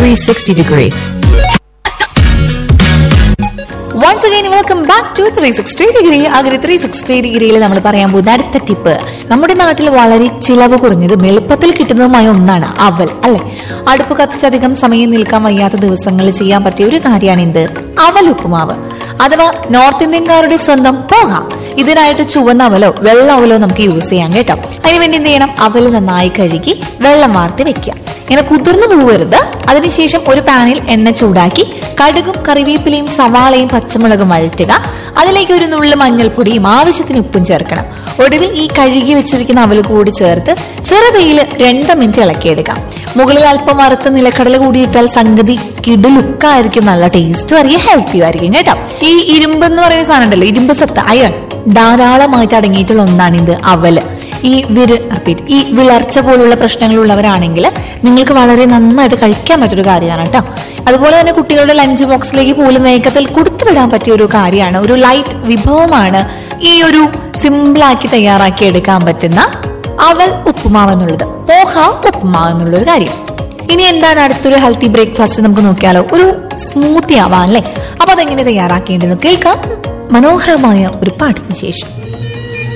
360 degree. Once again welcome back to three sixty degree അങ്ങനെ three sixty ഡിഗ്രിയിൽ നമ്മൾ പറയാൻ പോകുന്ന അടുത്ത ടിപ്പ് നമ്മുടെ നാട്ടിൽ വളരെ ചിലവ് കുറഞ്ഞതും എളുപ്പത്തിൽ കിട്ടുന്നതുമായ ഒന്നാണ് അവൽ അല്ലെ അടുപ്പ് കത്തിച്ചധികം സമയം നിൽക്കാൻ വയ്യാത്ത ദിവസങ്ങളിൽ ചെയ്യാൻ പറ്റിയ ഒരു കാര്യമാണ് എന്ത് അവൽ ഉപ്പുമാവ് അഥവാ നോർത്ത് ഇന്ത്യൻകാരുടെ സ്വന്തം പോഹ ഇതിനായിട്ട് ചുവന്ന അവലോ വെള്ള അവലോ നമുക്ക് യൂസ് ചെയ്യാം കേട്ടോ അതിനുവേണ്ടി എന്ത് ചെയ്യണം അവൽ നന്നായി കഴുകി വെള്ളം വാർത്തി വെക്കുക ഇങ്ങനെ കുതിർന്നു പോകരുത് അതിനുശേഷം ഒരു പാനിൽ എണ്ണ ചൂടാക്കി കടുകും കറിവേപ്പിലയും സവാളയും പച്ചമുളകും വഴറ്റുക അതിലേക്ക് ഒരു നുള്ളു മഞ്ഞൾപ്പൊടിയും ആവശ്യത്തിന് ഉപ്പും ചേർക്കണം ഒടുവിൽ ഈ കഴുകി വെച്ചിരിക്കുന്ന അവൽ കൂടി ചേർത്ത് ചെറുതയിൽ രണ്ട് മിനിറ്റ് ഇളക്കിയെടുക്കാം മുകളിൽ അല്പം വറുത്ത നിലക്കടല കൂടി ഇട്ടാൽ സംഗതി കിടുലുക്കായിരിക്കും നല്ല ടേസ്റ്റും ആയിരിക്കും ഹെൽത്തിയും ആയിരിക്കും കേട്ടോ ഈ ഇരുമ്പ് എന്ന് പറയുന്ന സാധനം ഉണ്ടല്ലോ ഇരുമ്പ് സത്ത് അയൺ ധാരാളമായിട്ട് അടങ്ങിയിട്ടുള്ള ഒന്നാണ് ഇത് അവല് ഈ വിര റിപ്പീറ്റ് ഈ വിളർച്ച പോലുള്ള പ്രശ്നങ്ങളുള്ളവരാണെങ്കിൽ നിങ്ങൾക്ക് വളരെ നന്നായിട്ട് കഴിക്കാൻ പറ്റൊരു കാര്യമാണ് കേട്ടോ അതുപോലെ തന്നെ കുട്ടികളുടെ ലഞ്ച് ബോക്സിലേക്ക് പോലും വേഗത്തിൽ കൊടുത്തുവിടാൻ പറ്റിയ ഒരു കാര്യമാണ് ഒരു ലൈറ്റ് വിഭവമാണ് ഈ ഒരു സിമ്പിളാക്കി തയ്യാറാക്കി എടുക്കാൻ പറ്റുന്ന അവൽ ഉപ്പുമാവ് എന്നുള്ളത് പോഹ ഉപ്പുമാവ് എന്നുള്ള ഒരു കാര്യം ഇനി എന്താണ് അടുത്തൊരു ഹെൽത്തി ബ്രേക്ക്ഫാസ്റ്റ് നമുക്ക് നോക്കിയാലോ ഒരു സ്മൂത്തി ആവാം അല്ലേ അപ്പൊ അതെങ്ങനെ തയ്യാറാക്കേണ്ടതെന്ന് കേൾക്കാം മനോഹരമായ ഒരു പാട്ടിന് ശേഷം